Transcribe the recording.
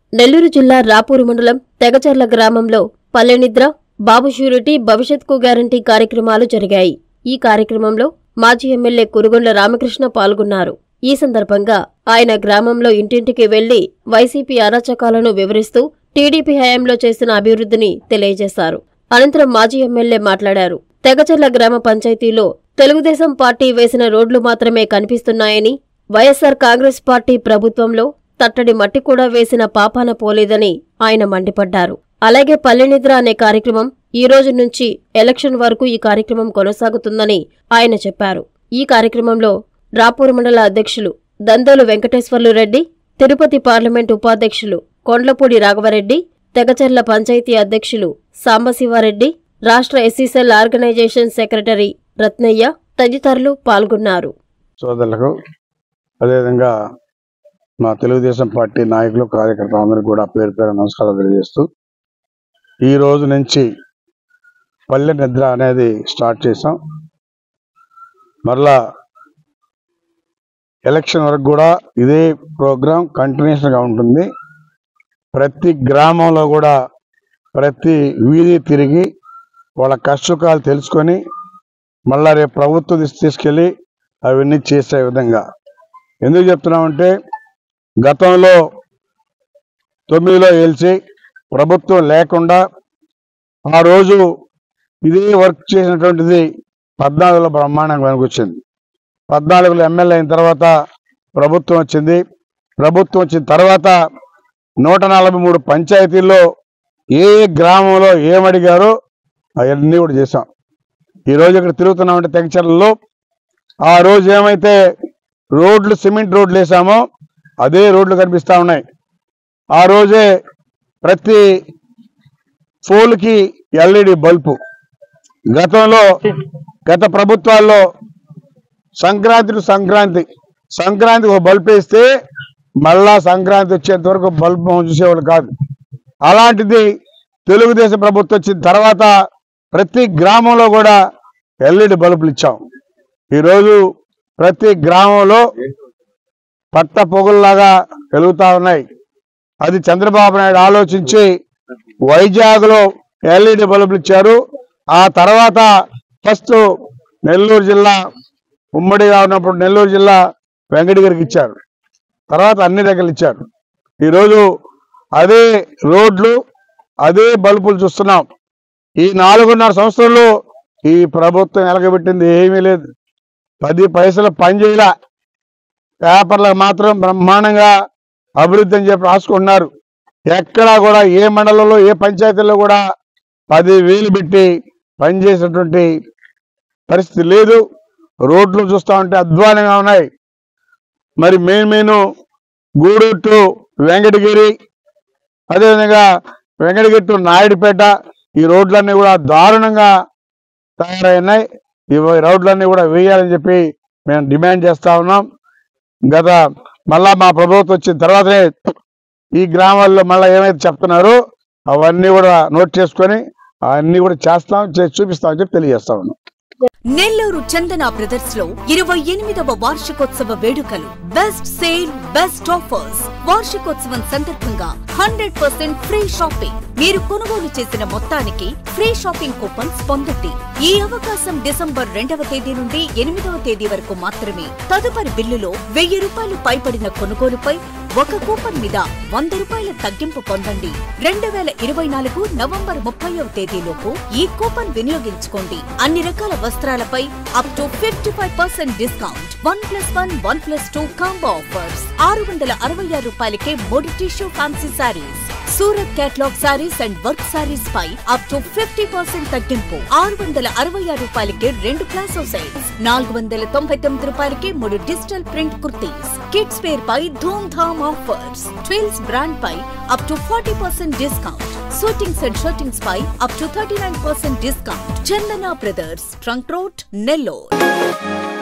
నెల్లూరు జిల్లా రాపూరు మండలం తెగచర్ల గ్రామంలో పల్లెనిద్ర బాబు షూరిటీ భవిష్యత్కు గ్యారంటీ కార్యక్రమాలు జరిగాయి ఈ కార్యక్రమంలో మాజీ ఎమ్మెల్యే కురుగొండ్ల రామకృష్ణ పాల్గొన్నారు ఈ సందర్భంగా ఆయన గ్రామంలో ఇంటింటికి వెళ్లి వైసీపీ అరాచకాలను వివరిస్తూ టీడీపీ హయాంలో చేసిన అభివృద్ధిని తెలియజేశారు అనంతరం మాజీ ఎమ్మెల్యే మాట్లాడారు తెగచర్ల గ్రామ పంచాయతీలో తెలుగుదేశం పార్టీ వేసిన రోడ్లు మాత్రమే కనిపిస్తున్నాయని వైఎస్సార్ కాంగ్రెస్ పార్టీ ప్రభుత్వంలో తట్టడి మట్టి కూడా వేసిన పాపాన పోలేదని ఆయన మండిపడ్డారు అలాగే పల్లెనిద్ర అనే కార్యక్రమం ఈ రోజు నుంచి ఎలక్షన్ వరకు ఈ కార్యక్రమం కొనసాగుతుందని ఆయన చెప్పారు ఈ కార్యక్రమంలో రాపూర్ మండల అధ్యక్షులు దందోలు వెంకటేశ్వర్లు రెడ్డి తిరుపతి పార్లమెంట్ ఉపాధ్యక్షులు కొండ్లపూడి రాఘవరెడ్డి తెగచర్ల పంచాయతీ అధ్యక్షులు సాంబశివారెడ్డి రాష్ట్ర ఎస్సీసెల్ ఆర్గనైజేషన్ సెక్రటరీ రత్నయ్య తదితరులు పాల్గొన్నారు సోదరులకు అదేవిధంగా మా తెలుగుదేశం పార్టీ నాయకులు కార్యకర్తలు అందరికీ కూడా పేరు పేరు నమస్కారాలు తెలియజేస్తూ ఈ రోజు నుంచి పల్లె నిద్ర అనేది స్టార్ట్ చేసాం మరలా ఎలక్షన్ వరకు కూడా ఇదే ప్రోగ్రాం కంటిన్యూషన్గా ఉంటుంది ప్రతి గ్రామంలో కూడా ప్రతి వీధి తిరిగి వాళ్ళ కష్టకాలు తెలుసుకొని మళ్ళా రేపు ప్రభుత్వం తీసు- తీసుకెళ్ళి అవన్నీ చేసే విధంగా ఎందుకు చెప్తున్నామంటే గతంలో తొమ్మిదిలో ఏల్చి ప్రభుత్వం లేకుండా ఆ రోజు ఇదే వర్క్ చేసినటువంటిది పద్నాలుగులో బ్రహ్మాండంగా వెనకొచ్చింది పద్నాలుగులో ఎమ్మెల్యే అయిన తర్వాత ప్రభుత్వం వచ్చింది ప్రభుత్వం వచ్చిన తర్వాత నూట నలభై మూడు పంచాయతీల్లో ఏ ఏ గ్రామంలో ఏమడిగారో అవన్నీ కూడా చేశాం ఈ రోజు ఇక్కడ తిరుగుతున్నామంటే తెగచర్లలో ఆ రోజు ఏమైతే రోడ్లు సిమెంట్ రోడ్లు వేసామో అదే రోడ్లు కనిపిస్తా ఉన్నాయి ఆ రోజే ప్రతి ఫోల్కి ఎల్ఈడి బల్బు గతంలో గత ప్రభుత్వాల్లో సంక్రాంతి టు సంక్రాంతి సంక్రాంతికి ఒక బల్బ్ వేస్తే మళ్ళా సంక్రాంతి వచ్చేంత వరకు బల్బ్ చూసేవాళ్ళు కాదు అలాంటిది తెలుగుదేశం ప్రభుత్వం వచ్చిన తర్వాత ప్రతి గ్రామంలో కూడా ఎల్ఈడి బల్బులు ఇచ్చాం ఈరోజు ప్రతి గ్రామంలో పట్ట పొగుల్లాగా వెలుగుతా ఉన్నాయి అది చంద్రబాబు నాయుడు ఆలోచించి వైజాగ్లో ఎల్ఈడి బల్బులు ఇచ్చారు ఆ తర్వాత ఫస్ట్ నెల్లూరు జిల్లా ఉమ్మడిగా ఉన్నప్పుడు నెల్లూరు జిల్లా వెంకటగిరికి ఇచ్చారు తర్వాత అన్ని దగ్గర ఇచ్చారు ఈరోజు అదే రోడ్లు అదే బల్బులు చూస్తున్నాం ఈ నాలుగున్నర సంవత్సరంలో ఈ ప్రభుత్వం ఎలగబెట్టింది ఏమీ లేదు పది పైసలు పని చేయలే పేపర్లకు మాత్రం బ్రహ్మాండంగా అభివృద్ధి అని చెప్పి రాసుకుంటున్నారు ఎక్కడా కూడా ఏ మండలంలో ఏ పంచాయతీల్లో కూడా పది వేలు పెట్టి పనిచేసినటువంటి పరిస్థితి లేదు రోడ్లు చూస్తా ఉంటే అధ్వానంగా ఉన్నాయి మరి main main Gudur to Venkatagiri అదేవిధంగా వెంకటగిరి టు నాయుడుపేట ఈ రోడ్లన్నీ కూడా దారుణంగా తయారైనాయి ఈ రోడ్లన్నీ కూడా వేయాలని చెప్పి మేము డిమాండ్ చేస్తా ఉన్నాం గత మళ్ళా మా ప్రభుత్వం వచ్చిన తర్వాతనే ఈ గ్రామాల్లో మళ్ళీ ఏమైతే చెప్తున్నారో అవన్నీ కూడా నోట్ చేసుకొని అవన్నీ కూడా చేస్తాం చేసి చూపిస్తామని చెప్పి తెలియజేస్తా ఉన్నాం నెల్లూరు చందన బ్రదర్స్ లో ఇరవై ఎనిమిదవ వార్షికోత్సవ వేడుకలు బెస్ట్ సేల్ బెస్ట్ ఆఫర్స్ వార్షికోత్సవం సందర్భంగా హండ్రెడ్ పర్సెంట్ ఫ్రీ షాపింగ్ మీరు కొనుగోలు చేసిన మొత్తానికి ఫ్రీ షాపింగ్ కూపన్స్ పొందండి ఈ అవకాశం డిసెంబర్ రెండవ తేదీ నుండి ఎనిమిదవ తేదీ వరకు మాత్రమే తదుపరి బిల్లులో వెయ్యి రూపాయలు పైబడిన కొనుగోలుపై ఒక కూపన్ మీద వంద రూపాయల తగ్గింపు పొందండి రెండు వేల ఇరవై నాలుగు నవంబర్ ముప్పైవ తేదీలోపు ఈ కూపన్ వినియోగించుకోండి అన్ని రకాల వస్త్రాలపై up to fifty five percent discount one plus one one plus two combo offers ఆరు వందల అరవై ఆరు రూపాయలకే మూడు tissue fancy sarees Surat catalogue sarees and work sarees పై అప్ టు ఫిఫ్టీ పర్సెంట్ తగ్గింపు ఆరు వందల అరవై ఆరు రూపాయలకే రెండు ప్లాసో సెట్స్ నాలుగు వందల తొంభై తొమ్మిది రూపాయలకే మూడు digital print kurtis kids wear పై Dhoom Dham offers twills brand పై up to forty percent discount shootings and shirtings పై up to thirty nine percent discount Chandana brothers trunk road Nellore